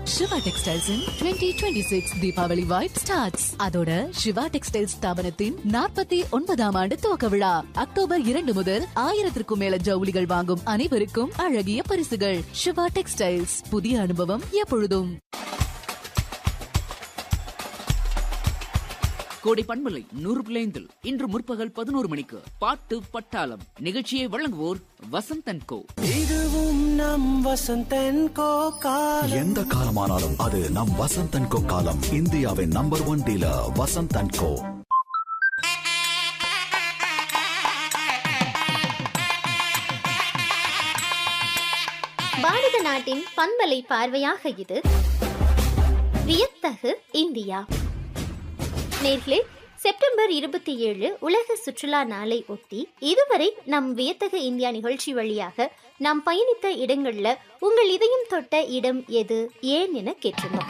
Siva Textiles twenty twenty six Deepavali vibe starts அதோட Siva textiles ஸ்தாபனத்தின் நாற்பத்தி ஒன்பதாம் ஆண்டு துவக்க விழா அக்டோபர் இரண்டு முதல் ஆயிரத்திற்கும் மேல ஜவுளிகள் வாங்கும் அனைவருக்கும் அழகிய பரிசுகள் சிவா டெக்ஸ்டைல்ஸ் புதிய அனுபவம் எப்பொழுதும் கோடை பண்பலை நூறு பிள்ளைந்தில் இன்று முற்பகல் பதினோரு மணிக்கு பாட்டு பட்டாளம் நிகழ்ச்சியை வழங்குவோர் வசந்தன் கோ இதுவும் நம் வசந்தன் கோ காலம் எந்த காலமானாலும் அது நம் வசந்த் அண்ட் கோ காலம் இந்தியாவின் number one dealer Vasanth and Co பாரத நாட்டின் பண்பலை பார்வையாக இது வியத்தகு இந்தியா நேர்களே செப்டம்பர் இருபத்தி ஏழு உலக சுற்றுலா நாளை ஒட்டி இதுவரை நம் வியத்தகு இந்தியா நிகழ்ச்சி வழியாக நாம் பயணித்த இடங்கள்ல உங்கள் இதயம் தொட்ட இடம் எது ஏன் என கேட்டிருந்தோம்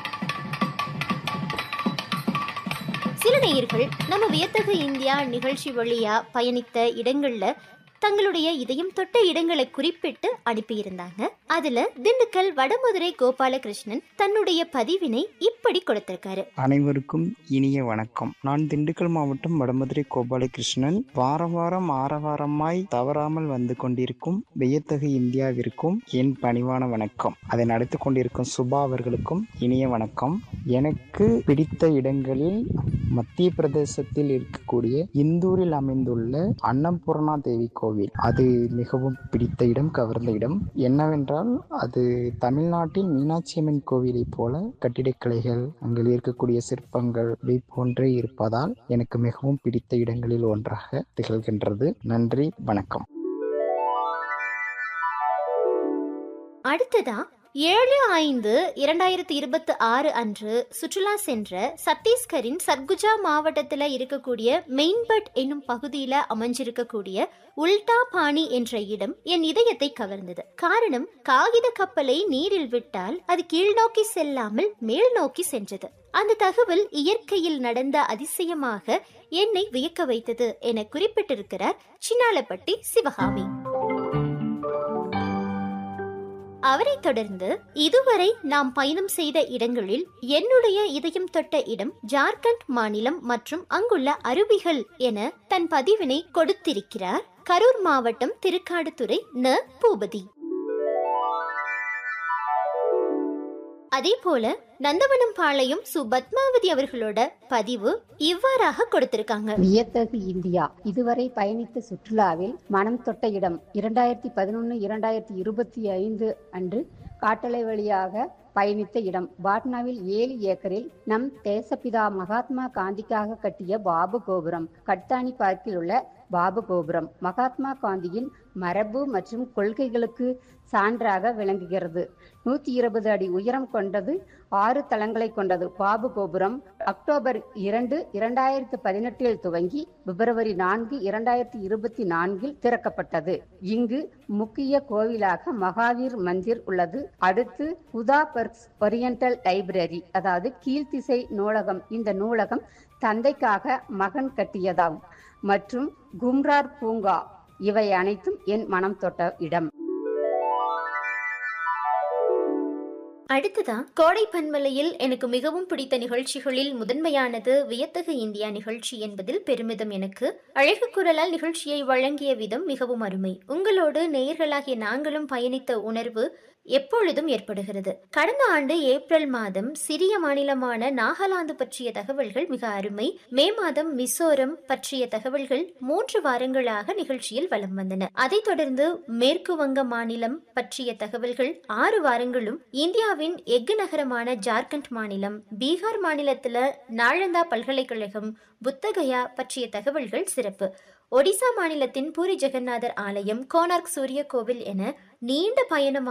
சில நேயர்கள் நம்ம வியத்தகு இந்தியா நிகழ்ச்சி வழியா பயணித்த இடங்கள்ல தங்களுடைய இதயம் தொட்ட இடங்களை குறிப்பிட்டு அனுப்பியிருந்தாங்க அதுல திண்டுக்கல் வடமதுரை கோபாலகிருஷ்ணன் தன்னுடைய பதிவினை இப்படி கொடுத்திருக்காரு அனைவருக்கும் இனிய வணக்கம் நான் திண்டுக்கல் மாவட்டம் வடமதுரை கோபாலகிருஷ்ணன் வாரம் வாரம் ஆரவாரமாய் தவறாமல் வந்து கொண்டிருக்கும் வியத்தகு இந்தியாவிற்கும் என் பணிவான வணக்கம் அதை நடத்தி கொண்டிருக்கும் சுபா அவர்களுக்கும் இனிய வணக்கம் எனக்கு பிடித்த இடங்களில் மத்திய பிரதேசத்தில் இருக்கக்கூடிய இந்தூரில் அமைந்துள்ள அன்னபூர்ணா தேவி கோவில் அது மிகவும் பிடித்த இடம் கவர்ந்த இடம் என்னவென்றால் அது தமிழ்நாட்டின் மீனாட்சி அம்மன் கோவிலைப் போல கட்டிடக்கலைகள் அங்கே இருக்கக்கூடிய சிற்பங்கள் இவை போன்றே இருப்பதால் எனக்கு மிகவும் பிடித்த இடங்களில் ஒன்றாக திகழ்கின்றது நன்றி வணக்கம் அடுத்ததா ஏழு ஐந்து இரண்டாயிரத்தி இருபத்தி ஆறு அன்று சுற்றுலா சென்ற சத்தீஸ்கரின் சர்குஜா மாவட்டத்தில் இருக்கக்கூடிய மெயின்பட் என்னும் பகுதியில் அமைஞ்சிருக்கக்கூடிய உல்டா பாணி என்ற இடம் என் இதயத்தை கவர்ந்தது காரணம் காகித கப்பலை நீரில் விட்டால் அது கீழ்நோக்கி செல்லாமல் மேல் நோக்கி சென்றது அந்த தகவல் இயற்கையில் நடந்த அதிசயமாக என்னை வியக்க வைத்தது என குறிப்பிட்டிருக்கிறார் சின்னாலப்பட்டி சிவகாமி அவரைத் தொடர்ந்து இதுவரை நாம் பயணம் செய்த இடங்களில் என்னுடைய இதயம் தொட்ட இடம் ஜார்க்கண்ட் மாநிலம் மற்றும் அங்குள்ள அருவிகள் என தன் பதிவினை கொடுத்திருக்கிறார் கரூர் மாவட்டம் திருக்காடுதுறை ந பூபதி அதே போல நந்தவனம் பாளையம் சு பத்மாவதி அவர்களோட பதிவு இவ்வாறாக கொடுத்திருக்காங்க வியத்தகு இந்தியா இதுவரை பயணித்த சுற்றுலாவில் மனம் தொட்ட இடம் இரண்டாயிரத்தி பதினொன்று இரண்டாயிரத்தி இருபத்தி ஐந்து அன்று காட்டளை வழியாக பயணித்த இடம் பாட்னாவில் ஏழு ஏக்கரில் நம் தேசப்பிதா மகாத்மா காந்திக்காக கட்டிய பாபு கோபுரம் கட்டாணி பார்க்கில் உள்ள பாபு கோபுரம் மகாத்மா காந்தியின் மரபு மற்றும் கொள்கைகளுக்கு சான்றாக விளங்குகிறது நூத்தி இருபது அடி உயரம் கொண்டது ஆறு தளங்களை கொண்டது பாபு கோபுரம் அக்டோபர் இரண்டு இரண்டாயிரத்து பதினெட்டில் துவங்கி பிப்ரவரி நான்கு இரண்டாயிரத்தி இருபத்தி நான்கில் திறக்கப்பட்டது இங்கு முக்கிய கோவிலாக மகாவீர் மந்திர் உள்ளது அடுத்து உதா பர்க்ஸ் ஒரியண்டல் லைப்ரரி அதாவது கீழ்த்திசை நூலகம் இந்த நூலகம் தந்தைக்காக மகன் கட்டியதாகும் மற்றும் கும்ரார் பூங்கா இவை அனைத்தும் என் மனம் தொட்ட இடம் அடுத்ததா கோடை பன்மலையில் எனக்கு மிகவும் பிடித்த நிகழ்ச்சிகளில் முதன்மையானது வியத்தகு இந்தியா நிகழ்ச்சி என்பதில் பெருமிதம் எனக்கு அழகு குரலால் நிகழ்ச்சியை வழங்கிய விதம் மிகவும் அருமை உங்களோடு நேயர்களாகிய நாங்களும் பயணித்த உணர்வு எப்பொழுதும் ஏற்படுகிறது கடந்த ஆண்டு ஏப்ரல் மாதம் சிறிய மாநிலமான நாகாலாந்து பற்றிய தகவல்கள் மிக அருமை மே மாதம் மிசோரம் பற்றிய தகவல்கள் மூன்று வாரங்களாக நிகழ்ச்சியில் வலம் வந்தன அதைத் தொடர்ந்து மேற்கு வங்க மாநிலம் பற்றிய தகவல்கள் ஆறு வாரங்களும் இந்தியாவின் எஃகு நகரமான ஜார்க்கண்ட் மாநிலம் பீகார் மாநிலத்துல நாளந்தா பல்கலைக்கழகம் புத்தகயா பற்றிய தகவல்கள் சிறப்பு ஒடிசா மாநிலத்தின் பூரி ஜெகநாதர் ஆலயம் கோனார்க் சூரிய கோவில் என நீண்ட பயணமாக